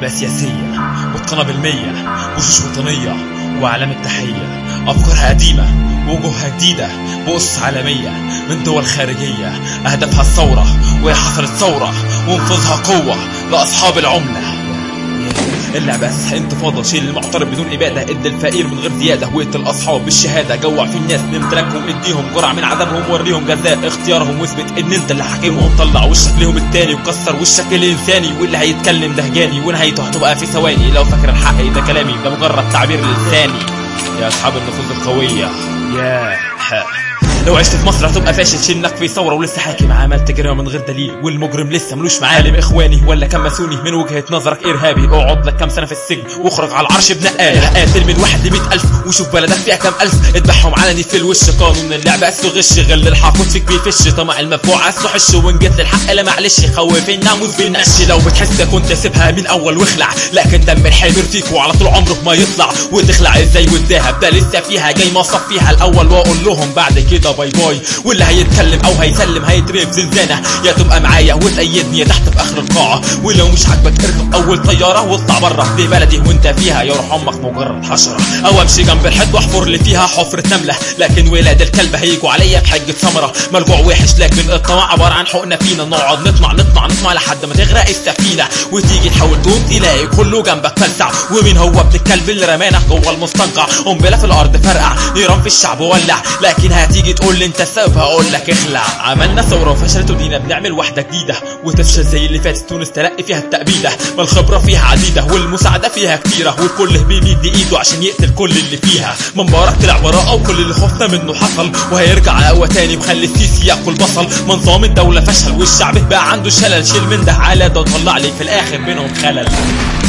سياسية متقنة بالمية وشوش وطنية وأعلام التحية أفكارها قديمة ووجوهها جديدة بأسس عالمية من دول خارجية أهدافها الثورة وهي حصلت ثورة وانفاذها قوة لأصحاب العملة اللعبة أساسها انتفاضة شيل المعترض بدون إبادة ادي الفقير من غير زيادة واقتل الأصحاب بالشهادة جوع في الناس نمتلكهم اديهم جرعة من عذابهم وريهم جزاء اختيارهم واثبت ان انت اللي حاكمهم طلع وشك ليهم التاني وكسر وشك الإنساني واللي هيتكلم ده هجاني ونهايته هتبقى في ثواني لو فاكر الحق ده كلامي ده مجرد تعبير لساني يا أصحاب النفوذ القوية يا لو عشت في مصر هتبقى فاشل شنك في ثوره ولسه حاكم عملت جريمه من غير دليل والمجرم لسه ملوش معالم اخواني ولا كمسوني من وجهه نظرك ارهابي اقعد لك كام سنه في السجن واخرج على العرش بنقال قاتل من واحد ل ألف وشوف بلدك فيها كام الف اذبحهم علني في الوش قانون اللعبه اسه غش غل الحافظ فيك بيفش طمع المدفوع اسه حش وان جيت للحق لا معلش خوف الناموس بالنقش لو بتحس كنت سيبها من اول واخلع لكن دم الحامر فيك وعلى طول عمرك ما يطلع وتخلع ازاي والذهب ده لسه فيها جاي مصف فيها الاول واقول لهم بعد كده باي باي واللي هيتكلم او هيسلم هيتريب زنزانه يا تبقى معايا وتأيدني يا تحت في اخر القاعه ولو مش عاجبك اركب اول طياره واطلع بره دي بلدي وانت فيها يروح امك مجرد حشره او امشي جنب الحيط واحفر لي فيها حفره نمله لكن ولاد الكلب هيجوا عليا بحجه ثمره مرجوع وحش لكن الطمع عباره عن حقنه فينا نقعد نطمع نطمع نطمع لحد ما تغرق السفينه وتيجي تحاول تقوم تلاقي كله جنبك فلسع ومين هو ابن الكلب اللي رمانا جوه المستنقع قنبله في الارض فرقع نيران في الشعب ولع لكن هتيجي تقول لي انت السبب هقول لك اخلع عملنا ثوره وفشلت ودينا بنعمل واحده جديده وتفشل زي اللي فاتت تونس تلاقي فيها التأبيده ما الخبره فيها عديده والمساعده فيها كتيره والكل بيمد ايده عشان يقتل كل اللي فيها من مبارك طلع براءه وكل اللي خفنا منه حصل وهيرجع على قوه تاني مخلي السيسي ياكل بصل منظام الدوله فشل والشعب بقى عنده شلل شيل من ده على ده وطلع لي في الاخر بينهم خلل